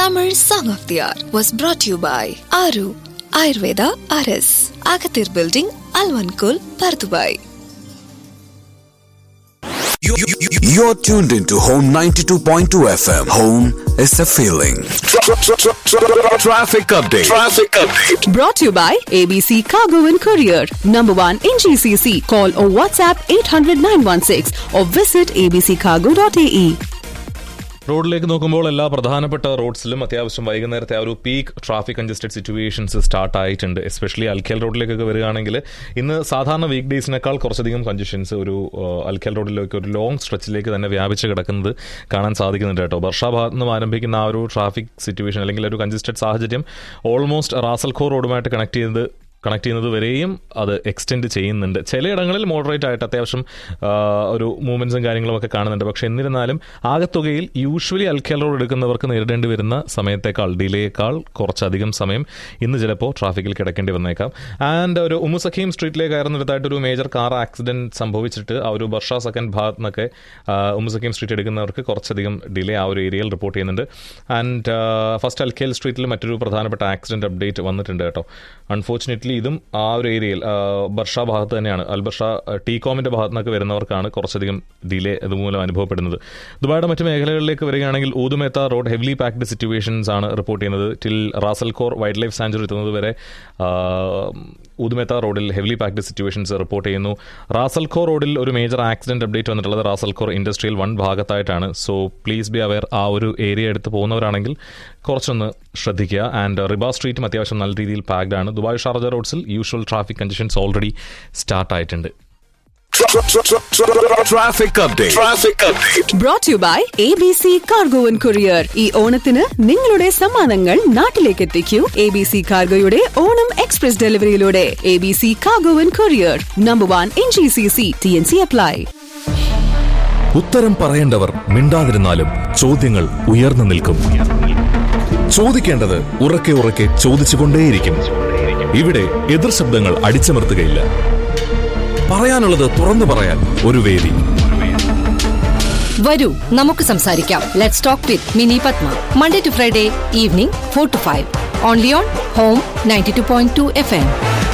Tamil Song of the Hour was brought to you by Aru Ayurveda RS, Agathir Building, Alvankul, Pardubai. You- you- you- You're tuned into Home 92.2 FM. Home is a feeling. Tra- tra- tra- tra- Traffic update. Traffic update. Brought to you by ABC Cargo and Courier. Number one in GCC. Call or WhatsApp 800 916 or visit abccargo.ae. റോഡിലേക്ക് നോക്കുമ്പോൾ എല്ലാ പ്രധാനപ്പെട്ട റോഡ്സിലും അത്യാവശ്യം വൈകുന്നേരത്തെ ആ ഒരു peak traffic congested situations start ആയിട്ടുണ്ട് especially Al Khail റോഡിലേക്കൊക്കെ വരികയാണെങ്കിൽ ഇന്ന് സാധാരണ വീക്ക് ഡേയ്സിനേക്കാൾ കുറച്ചധികം കൺജഷൻസ് ഒരു ആ, അൽഖേൽ റോഡിലേക്ക് ഒരു ലോങ് സ്ട്രെച്ചിലേക്ക് തന്നെ വ്യാപിച്ച് കിടക്കുന്നത് കാണാൻ സാധിക്കുന്നുണ്ട് കേട്ടോ വർഷാഭാഗത്ത് നിന്ന് ആരംഭിക്കുന്ന ആ ഒരു ട്രാഫിക് സിറ്റുവേഷൻ അല്ലെങ്കിൽ ഒരു കൺജസ്റ്റഡ് സാഹചര്യം ഓൾമോസ്റ്റ് റാസൽഖോർ റോഡുമായിട്ട് കണക്ട് ചെയ്ത് കണക്ട് ചെയ്യുന്നത് വരെയും അത് എക്സ്റ്റെൻഡ് ചെയ്യുന്നുണ്ട് ചിലയിടങ്ങളിൽ മോഡറേറ്റ് ആയിട്ട് അത്യാവശ്യം ആ, ഒരു മൂവ്മെൻറ്റ്സും കാര്യങ്ങളും ഒക്കെ കാണുന്നുണ്ട് പക്ഷേ എന്നിരുന്നാലും ആകത്തുകയിൽ യൂഷ്വലി അൽഖേൽ റോഡ് എടുക്കുന്നവർക്ക് നേരിടേണ്ടി വരുന്ന സമയത്തേക്കാൾ ഡിലേയേക്കാൾ കുറച്ചധികം സമയം ഇന്ന് ചിലപ്പോൾ ട്രാഫിക്കിൽ കിടക്കേണ്ടി വന്നേക്കാം ആൻഡ് ഒരു ഉമ്മുസഖീം സ്ട്രീറ്റിലേക്ക് കയറുന്നിടത്തായിട്ട് ഒരു മേജർ കാർ ആക്സിഡന്റ് സംഭവിച്ചിട്ട് ആ ഒരു ബർഷ സെക്കൻഡ് ഭാഗത്ത് നിന്നൊക്കെ ഉമ്മുസഖീം സ്ട്രീറ്റ് എടുക്കുന്നവർക്ക് കുറച്ചധികം ഡിലേ ആ ഒരു ഏരിയയിൽ റിപ്പോർട്ട് ചെയ്യുന്നുണ്ട് ആൻഡ് ഫസ്റ്റ് അൽഖേൽ സ്ട്രീറ്റിൽ മറ്റൊരു പ്രധാനപ്പെട്ട ആക്സിഡന്റ് അപ്ഡേറ്റ് വന്നിട്ടുണ്ട് കേട്ടോ അൺഫോർച്ചുനേറ്റ്ലി ഇതും ആ ഒരു ഏരിയയിൽ ബർഷ ഭാഗത്ത് തന്നെയാണ് അൽബർഷ ടീകോമിന്റെ ഭാഗത്ത് നിന്നൊക്കെ വരുന്നവർക്കാണ് കുറച്ചധികം ഡിലേ ഇതുമൂലം അനുഭവപ്പെടുന്നത് ദുബായുടെ മറ്റു മേഖലകളിലേക്ക് വരികയാണെങ്കിൽ Oud Metha road heavily packed situations ആണ് റിപ്പോർട്ട് ചെയ്യുന്നത് till Ras Al Khor wild life sanctuary എത്തുന്നത് വരെ ആ, ഊതുമേത്ത റോഡിൽ ഹെവിലി പാക്ഡ് സിറ്റുവേഷൻസ് റിപ്പോർട്ട് ചെയ്യുന്നു റാസൽഖോർ റോഡിൽ ഒരു മേജർ ആക്സിഡന്റ് അപ്ഡേറ്റ് വന്നിട്ടുള്ളത് റാസൽഖോർ ഇൻഡസ്ട്രിയൽ വൺ ഭാഗത്തായിട്ടാണ് സോ പ്ലീസ് ബി അവെയർ ആ ഒരു ഏരിയ എടുത്ത് പോകുന്നവരാണെങ്കിൽ കുറച്ചൊന്ന് ശ്രദ്ധിക്കുക ആൻഡ് റിബ സ്ട്രീറ്റും അത്യാവശ്യം നല്ല രീതിയിൽ പാക്ഡ് ആണ് ദുബായ് ഷാർജ റോഡ്സിൽ usual traffic conditions already start ആയിട്ടുണ്ട് Tra- tra- tra- tra- Traffic update. Traffic update. Brought to you by ABC Cargo and Courier. ഈ ഓണത്തിന് നിങ്ങളുടെ സമ്മാനങ്ങൾ നാട്ടിലേക്ക് എത്തിക്കൂ എ ബി സി കാർഗോയുടെ ഓണം എക്സ്പ്രസ് ഡെലിവറിയിലൂടെ A B C cargo and courier number one in G C C T N C apply ഉത്തരം പറയേണ്ടവർ മിണ്ടാതിരുന്നാലും ചോദ്യങ്ങൾ ഉയർന്നു നിൽക്കും ചോദിക്കേണ്ടത് ഉറക്കെ ഉറക്കെ ചോദിച്ചുകൊണ്ടേയിരിക്കും ഇവിടെ എതിർ ശബ്ദങ്ങൾ അടിച്ചമർത്തുകയില്ല പറയാനുള്ളത് തുറന്നു പറയാൻ ഒരു വേദി വരൂ നമുക്ക് സംസാരിക്കാം let's talk with Mini Padma Monday to Friday evening four to five only on home ninety two point two F M